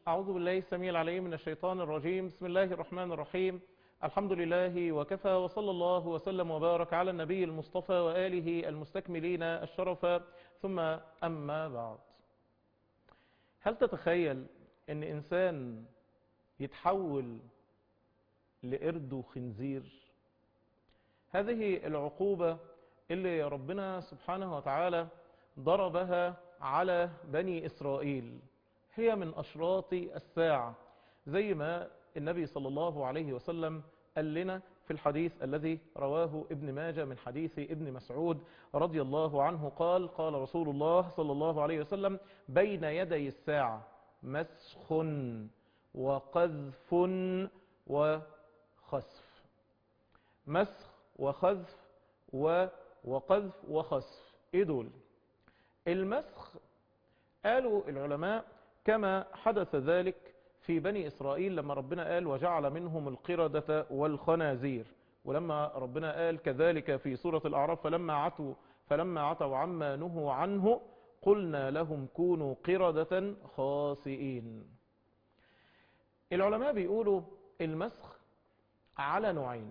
أعوذ بالله السميع العليم من الشيطان الرجيم بسم الله الرحمن الرحيم الحمد لله وكفى وصلى الله وسلم وبارك على النبي المصطفى وآله المستكملين الشرف ثم أما بعد هل تتخيل أن إنسان يتحول لقرد وخنزير هذه العقوبة اللي ربنا سبحانه وتعالى ضربها على بني إسرائيل هي من أشراط الساعة زي ما النبي صلى الله عليه وسلم قال لنا في الحديث الذي رواه ابن ماجه من حديث ابن مسعود رضي الله عنه قال قال رسول الله صلى الله عليه وسلم بين يدي الساعة مسخ وقذف وخسف مسخ وخذف وقذف وخسف ايه دول المسخ قالوا العلماء كما حدث ذلك في بني إسرائيل لما ربنا قال وجعل منهم القردة والخنازير ولما ربنا قال كذلك في سورة الأعراف فلما عتوا فلما عتوا عما نهوا عنه قلنا لهم كونوا قردة خاسئين العلماء بيقولوا المسخ على نوعين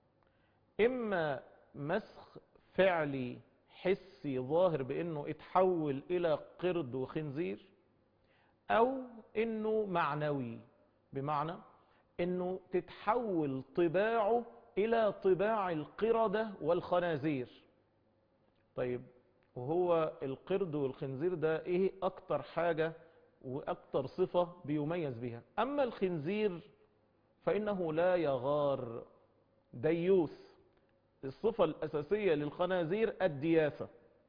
إما مسخ فعلي حسي ظاهر بأنه اتحول إلى قرد وخنزير او انه معنوي بمعنى انه تتحول طباعه الى طباع القردة والخنازير طيب وهو القرد والخنزير ده ايه اكتر حاجة واكتر صفة بيميز بها اما الخنزير فانه لا يغار ديوث الصفة الاساسية للخنازير الدياثة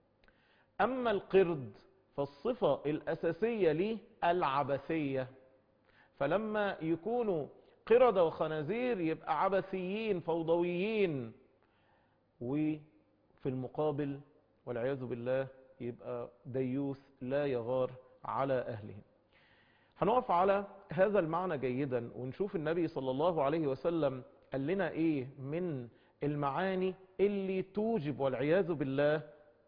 اما القرد فالصفة الأساسية ليه العبثية فلما يكونوا قردة وخنازير يبقى عبثيين فوضويين وفي المقابل والعياذ بالله يبقى ديوث لا يغار على أهله هنقف على هذا المعنى جيدا ونشوف النبي صلى الله عليه وسلم قال لنا ايه من المعاني اللي توجب والعياذ بالله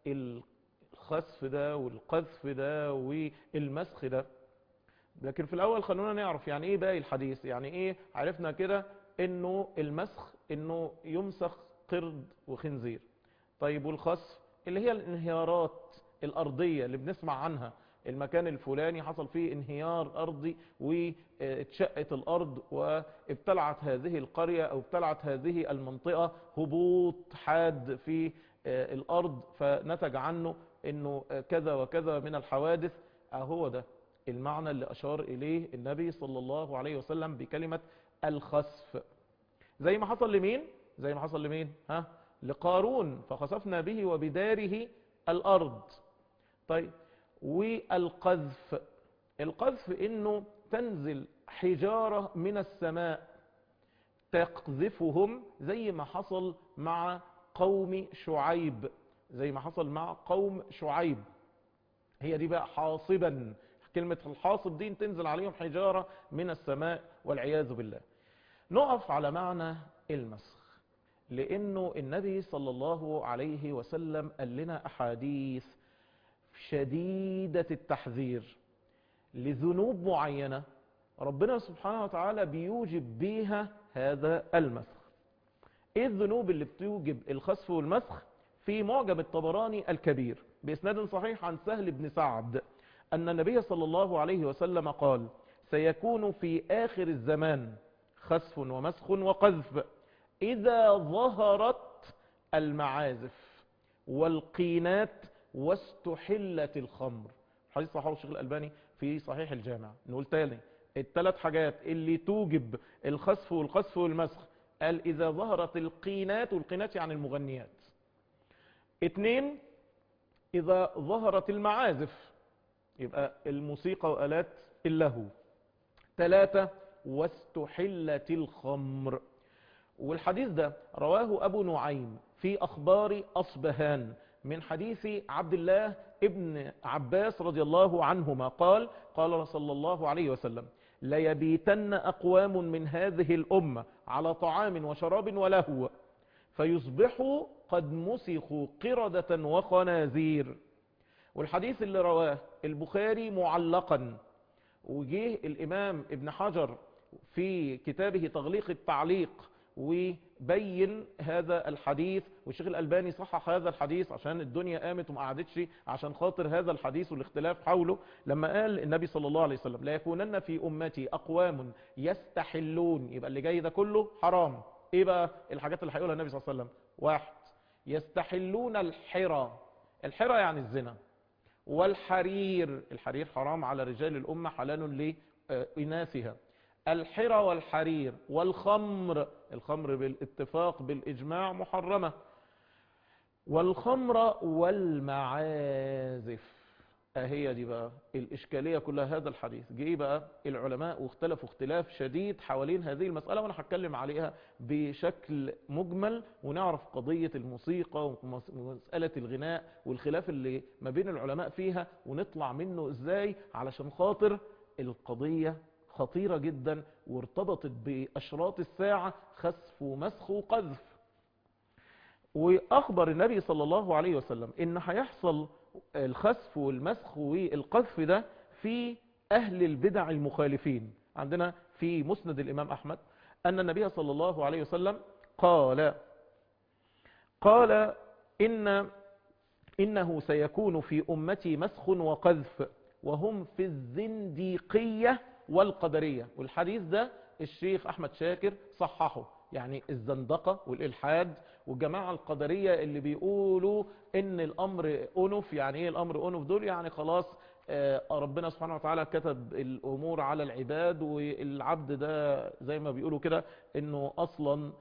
الخسف ده والقذف ده والمسخ ده لكن في الاول خلونا نعرف يعني ايه باقي الحديث يعني ايه عرفنا كده انه المسخ انه يمسخ قرد وخنزير طيب والخسف اللي هي الانهيارات الارضية اللي بنسمع عنها المكان الفلاني حصل فيه انهيار ارضي واتشقت الارض وابتلعت هذه القرية او ابتلعت هذه المنطقة هبوط حاد في الارض فنتج عنه انه كذا وكذا من الحوادث اهو ده المعنى اللي اشار اليه النبي صلى الله عليه وسلم بكلمة الخسف زي ما حصل لمين زي ما حصل لمين ها لقارون فخسفنا به وبداره الارض طيب والقذف القذف انه تنزل حجارة من السماء تقذفهم زي ما حصل مع قوم شعيب زي ما حصل مع قوم شعيب هي دي بقى حاصبا كلمة الحاصب دي تنزل عليهم حجارة من السماء والعياذ بالله نقف على معنى المسخ لانه النبي صلى الله عليه وسلم قال لنا احاديث شديدة التحذير لذنوب معينة ربنا سبحانه وتعالى بيوجب بيها هذا المسخ ايه الذنوب اللي بتوجب الخسف والمسخ في معجم الطبراني الكبير بإسناد صحيح عن سهل بن سعد أن النبي صلى الله عليه وسلم قال سيكون في آخر الزمان خسف ومسخ وقذف إذا ظهرت المعازف والقينات واستحلت الخمر حديث صحيح الشيخ الألباني في صحيح الجامع نقول تاني الثلاث حاجات اللي توجب الخسف والقذف والمسخ قال إذا ظهرت القينات والقينات يعني المغنيات اتنين إذا ظهرت المعازف يبقى الموسيقى وآلات اللهو ثلاثة واستحلت الخمر والحديث ده رواه أبو نعيم في أخبار أصبهان من حديث عبد الله ابن عباس رضي الله عنهما قال قال صلى الله عليه وسلم ليبيتن أقوام من هذه الأمة على طعام وشراب ولهو فيصبحوا قد مسخوا قردة وخنازير والحديث اللي رواه البخاري معلقا وجيه الإمام ابن حجر في كتابه تغليق التعليق وبين هذا الحديث والشيخ الألباني صحح هذا الحديث عشان الدنيا قامت وما قعدتش عشان خاطر هذا الحديث والاختلاف حوله لما قال النبي صلى الله عليه وسلم لا يكونن في أمتي أقوام يستحلون يبقى اللي جاي ده كله حرام ايه بقى الحاجات اللي هيقولها النبي صلى الله عليه وسلم واحد يستحلون الحرى الحرى يعني الزنا والحرير الحرير حرام على رجال الأمة حلال لإناثها الحرى والحرير والخمر الخمر بالاتفاق بالإجماع محرمة والخمر والمعازف اهي دي بقى الإشكالية كلها هذا الحديث جه بقى العلماء واختلفوا اختلاف شديد حوالين هذه المسألة وأنا هتكلم عليها بشكل مجمل ونعرف قضية الموسيقى ومسألة الغناء والخلاف اللي ما بين العلماء فيها ونطلع منه ازاي علشان خاطر القضية خطيرة جدا وارتبطت بأشراط الساعة خسف ومسخ وقذف وأخبر النبي صلى الله عليه وسلم إن هيحصل الخسف والمسخ والقذف ده في أهل البدع المخالفين عندنا في مسند الإمام أحمد أن النبي صلى الله عليه وسلم قال قال إن إنه سيكون في أمتي مسخ وقذف وهم في الزنديقية والقدرية والحديث ده الشيخ أحمد شاكر صححه يعني الزندقة والإلحاد والجماعة القدرية اللي بيقولوا ان الامر انف يعني ايه الامر انف دول يعني خلاص ربنا سبحانه وتعالى كتب الامور على العباد والعبد ده زي ما بيقولوا كده انه اصلا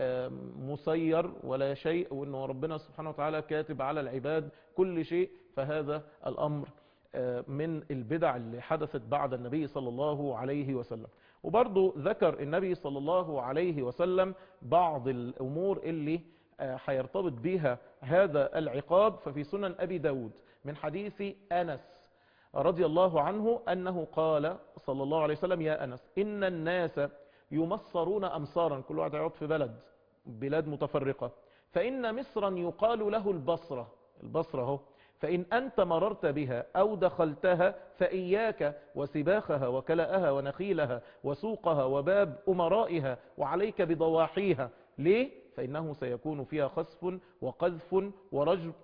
مسير ولا شيء وانه ربنا سبحانه وتعالى كاتب على العباد كل شيء فهذا الامر من البدع اللي حدثت بعد النبي صلى الله عليه وسلم وبرضه ذكر النبي صلى الله عليه وسلم بعض الامور اللي هيرتبط بها هذا العقاب ففي سنن أبي داود من حديث أنس رضي الله عنه أنه قال صلى الله عليه وسلم يا أنس إن الناس يمصرون أمصارا كل واحد يقعد في بلد بلاد متفرقة فإن مصرا يقال له البصرة البصرة هو فإن أنت مررت بها أو دخلتها فإياك وسباخها وكلأها ونخيلها وسوقها وباب أمرائها وعليك بضواحيها ليه؟ فإنه سيكون فيها خسف وقذف ورجف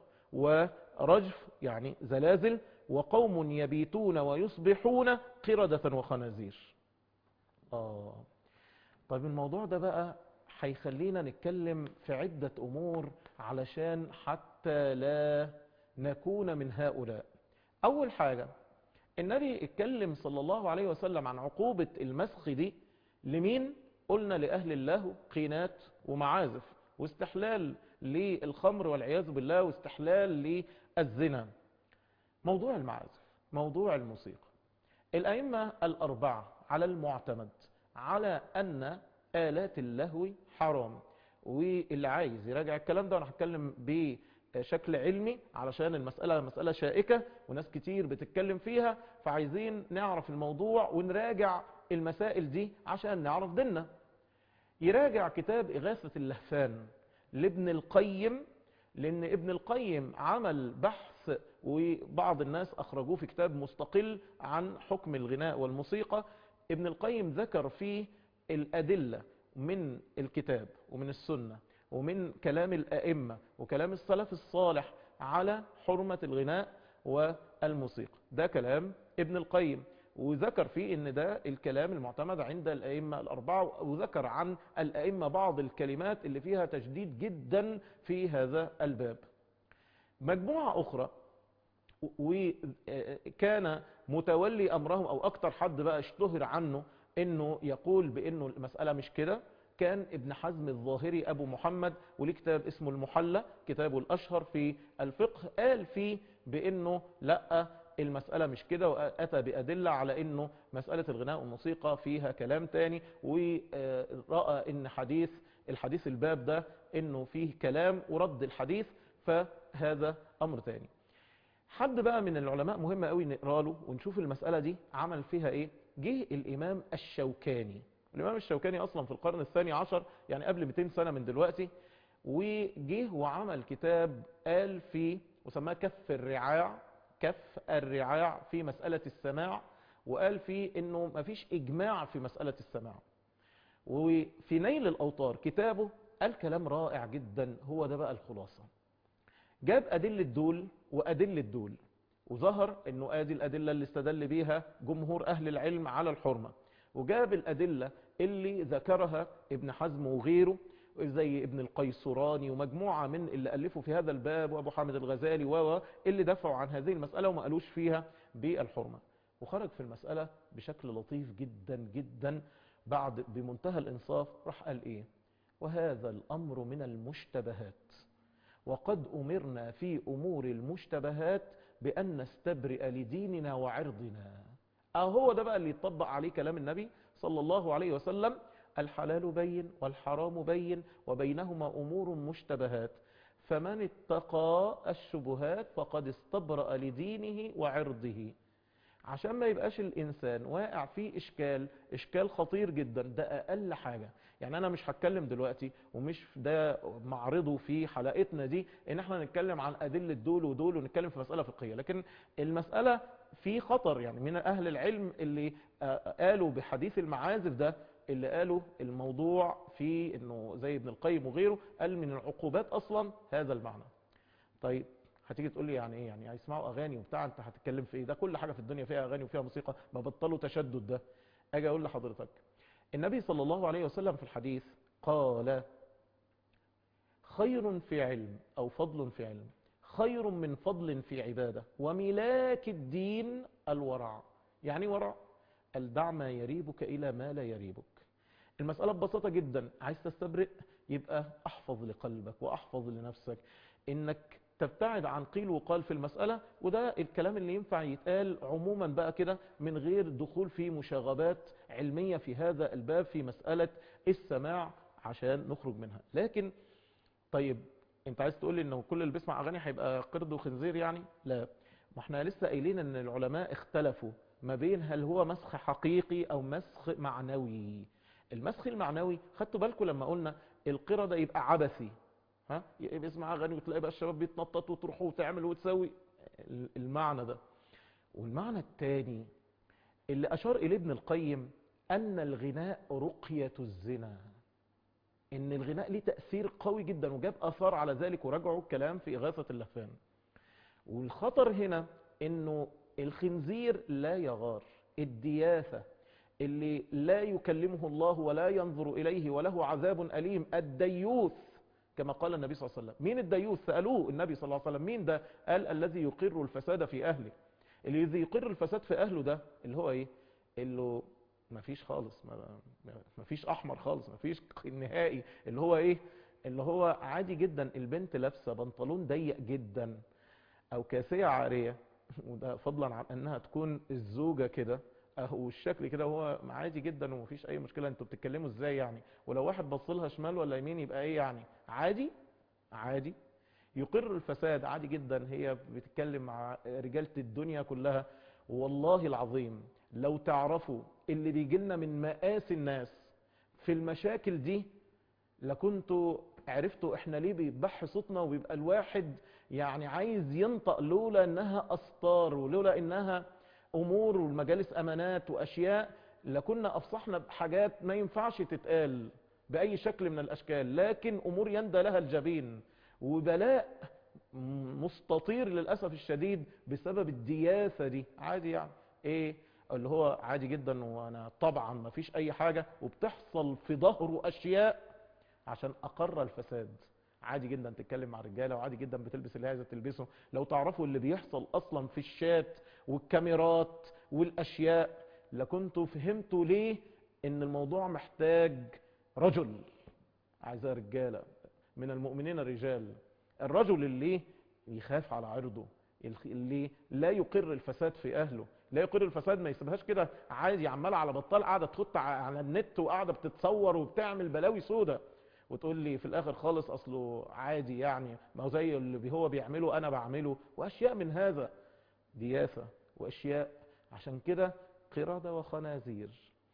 ورجف يعني زلازل وقوم يبيتون ويصبحون قردة وخنازير آه طيب الموضوع ده بقى هيخلينا نتكلم في عدة أمور علشان حتى لا نكون من هؤلاء أول حاجة النبي اتكلم صلى الله عليه وسلم عن عقوبة المسخ دي لمين قلنا لأهل الله قينات ومعازف واستحلال للخمر والعياذ بالله واستحلال للزنا موضوع المعازف موضوع الموسيقى الأئمة الأربعة على المعتمد على أن آلات اللهو حرام واللي عايز يراجع الكلام ده وانا هتكلم بشكل علمي علشان المسألة مسألة شائكة وناس كتير بتتكلم فيها فعايزين نعرف الموضوع ونراجع المسائل دي عشان نعرف ديننا يراجع كتاب إغاثة اللهفان لابن القيم لأن ابن القيم عمل بحث وبعض الناس أخرجوه في كتاب مستقل عن حكم الغناء والموسيقى ابن القيم ذكر فيه الأدلة من الكتاب ومن السنة ومن كلام الأئمة وكلام السلف الصالح على حرمة الغناء والموسيقى ده كلام ابن القيم وذكر فيه ان ده الكلام المعتمد عند الأئمة الأربعة وذكر عن الأئمة بعض الكلمات اللي فيها تشديد جدا في هذا الباب مجموعة أخرى وكان متولي أمرهم أو أكتر حد بقى اشتهر عنه انه يقول بانه المسألة مش كده كان ابن حزم الظاهري ابو محمد وليه كتاب اسمه المحلى كتابه الاشهر في الفقه قال فيه بانه لا المسألة مش كده واتى بادلة على انه مسألة الغناء والموسيقى فيها كلام تاني ورأى ان حديث الحديث الباب ده انه فيه كلام ورد الحديث فهذا امر تاني حد بقى من العلماء مهم قوي نقرا له ونشوف المسألة دي عمل فيها ايه جه الإمام الشوكاني الإمام الشوكاني أصلا في القرن الثاني عشر يعني قبل 200 سنة من دلوقتي وجه وعمل كتاب قال فيه وسماه كف الرعاع كف الرعاع في مسألة السماع وقال فيه انه مفيش اجماع في مسألة السماع وفي نيل الاوطار كتابه قال كلام رائع جدا هو ده بقى الخلاصة جاب ادلة دول وادلة دول وظهر انه ادي الادلة اللي استدل بيها جمهور اهل العلم على الحرمة وجاب الادلة اللي ذكرها ابن حزم وغيره زي ابن القيسراني ومجموعة من اللي ألفوا في هذا الباب وأبو حامد الغزالي و اللي دفعوا عن هذه المسألة وما قالوش فيها بالحرمة وخرج في المسألة بشكل لطيف جدا جدا بعد بمنتهى الإنصاف راح قال إيه وهذا الأمر من المشتبهات وقد أمرنا في أمور المشتبهات بأن نستبرئ لديننا وعرضنا أهو ده بقى اللي يطبق عليه كلام النبي صلى الله عليه وسلم الحلال بين والحرام بين وبينهما أمور مشتبهات فمن اتقى الشبهات فقد استبرأ لدينه وعرضه عشان ما يبقاش الإنسان واقع في إشكال إشكال خطير جدا ده أقل حاجة يعني أنا مش هتكلم دلوقتي ومش ده معرضه في حلقتنا دي إن احنا نتكلم عن أدلة دول ودول ونتكلم في مسألة فقهية لكن المسألة في خطر يعني من أهل العلم اللي قالوا بحديث المعازف ده اللي قالوا الموضوع في انه زي ابن القيم وغيره قال من العقوبات اصلا هذا المعنى طيب هتيجي تقول لي يعني ايه يعني هيسمعوا اغاني وبتاع انت هتتكلم في ايه ده كل حاجه في الدنيا فيها اغاني وفيها موسيقى ما بطلوا تشدد ده اجي اقول لحضرتك النبي صلى الله عليه وسلم في الحديث قال خير في علم او فضل في علم خير من فضل في عباده وملاك الدين الورع يعني ورع الدع ما يريبك الى ما لا يريبك المسألة ببساطة جدا عايز تستبرئ يبقى احفظ لقلبك واحفظ لنفسك انك تبتعد عن قيل وقال في المسألة وده الكلام اللي ينفع يتقال عموما بقى كده من غير دخول في مشاغبات علمية في هذا الباب في مسألة السماع عشان نخرج منها لكن طيب انت عايز تقول لي انه كل اللي بيسمع اغاني هيبقى قرد وخنزير يعني لا ما احنا لسه قايلين ان العلماء اختلفوا ما بين هل هو مسخ حقيقي او مسخ معنوي المسخ المعنوي خدتوا بالكم لما قلنا القردة يبقى عبثي ها يبقى اسمع اغاني وتلاقي بقى الشباب بيتنطط وتروح وتعمل وتسوي المعنى ده والمعنى الثاني اللي اشار اليه ابن القيم ان الغناء رقية الزنا ان الغناء ليه تأثير قوي جدا وجاب اثار على ذلك وراجعوا الكلام في اغاثة اللهفان والخطر هنا انه الخنزير لا يغار الدياثة اللي لا يكلمه الله ولا ينظر إليه وله عذاب أليم الديوث كما قال النبي صلى الله عليه وسلم مين الديوث سألوه النبي صلى الله عليه وسلم مين ده قال الذي يقر الفساد في أهله الذي يقر الفساد في أهله ده اللي هو إيه اللي ما فيش خالص ما فيش أحمر خالص ما فيش نهائي اللي هو إيه اللي هو عادي جدا البنت لابسة بنطلون ضيق جدا أو كاسية عارية وده فضلا عن انها تكون الزوجة كده اهو الشكل كده هو عادي جدا ومفيش اي مشكلة انتوا بتتكلموا ازاي يعني ولو واحد بص لها شمال ولا يمين يبقى ايه يعني عادي عادي يقر الفساد عادي جدا هي بتتكلم مع رجالة الدنيا كلها والله العظيم لو تعرفوا اللي بيجي لنا من مقاس الناس في المشاكل دي لكنتوا عرفتوا احنا ليه بيتبح صوتنا وبيبقى الواحد يعني عايز ينطق لولا انها اسطار ولولا انها امور والمجالس امانات واشياء لكنا افصحنا بحاجات ما ينفعش تتقال باي شكل من الاشكال لكن امور يندى لها الجبين وبلاء مستطير للاسف الشديد بسبب الدياثة دي عادي يعني ايه اللي هو عادي جدا وانا طبعا ما فيش اي حاجة وبتحصل في ظهره اشياء عشان اقر الفساد عادي جدا تتكلم مع الرجاله وعادي جدا بتلبس اللي عايزه تلبسه لو تعرفوا اللي بيحصل اصلا في الشات والكاميرات والاشياء لكنتوا فهمتوا ليه ان الموضوع محتاج رجل عايزاه رجاله من المؤمنين الرجال الرجل اللي يخاف على عرضه اللي لا يقر الفساد في اهله لا يقر الفساد ما يسيبهاش كده عادي عماله على بطال قاعده تخط على النت وقاعده بتتصور وبتعمل بلاوي سودة وتقول لي في الاخر خالص اصله عادي يعني ما هو زي اللي هو بيعمله انا بعمله واشياء من هذا دياثة واشياء عشان كده قردة وخنازير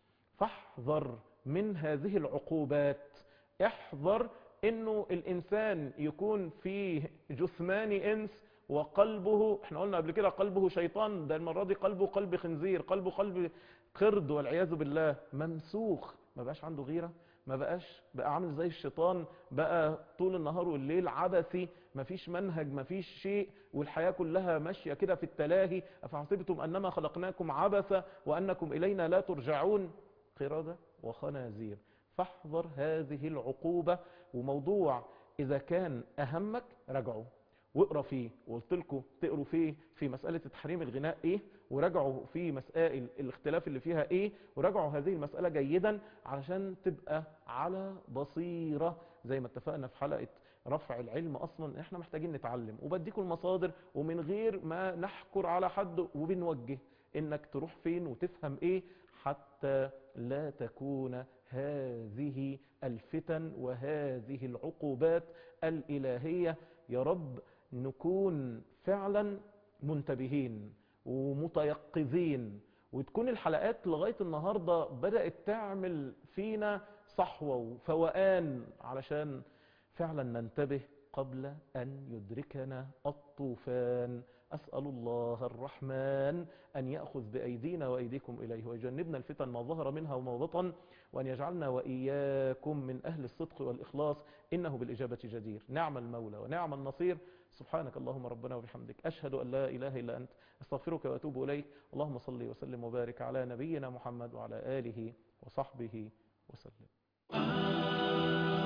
فاحذر من هذه العقوبات احذر انه الانسان يكون في جثمان انس وقلبه احنا قلنا قبل كده قلبه شيطان ده المرة دي قلبه قلب خنزير قلبه قلب قرد والعياذ بالله ممسوخ ما بقاش عنده غيرة ما بقاش بقى عامل زي الشيطان بقى طول النهار والليل عبثي ما فيش منهج ما فيش شيء والحياة كلها ماشية كده في التلاهي أفحسبتم أنما خلقناكم عبثا وأنكم إلينا لا ترجعون قردة وخنازير فاحذر هذه العقوبة وموضوع إذا كان أهمك رجعوا واقرا فيه وقلت لكم تقروا فيه في مسألة تحريم الغناء ايه وراجعوا في مسائل الاختلاف اللي فيها ايه وراجعوا هذه المسألة جيدا علشان تبقى على بصيرة زي ما اتفقنا في حلقة رفع العلم اصلا احنا محتاجين نتعلم وبديكم المصادر ومن غير ما نحكر على حد وبنوجه انك تروح فين وتفهم ايه حتى لا تكون هذه الفتن وهذه العقوبات الإلهية يا رب نكون فعلا منتبهين ومتيقظين وتكون الحلقات لغاية النهاردة بدأت تعمل فينا صحوة وفوقان علشان فعلا ننتبه قبل أن يدركنا الطوفان أسأل الله الرحمن أن يأخذ بأيدينا وأيديكم إليه ويجنبنا الفتن ما ظهر منها وما بطن وأن يجعلنا وإياكم من أهل الصدق والإخلاص إنه بالإجابة جدير نعم المولى ونعم النصير سبحانك اللهم ربنا وبحمدك أشهد أن لا إله إلا أنت أستغفرك وأتوب إليك اللهم صل وسلم وبارك على نبينا محمد وعلى آله وصحبه وسلم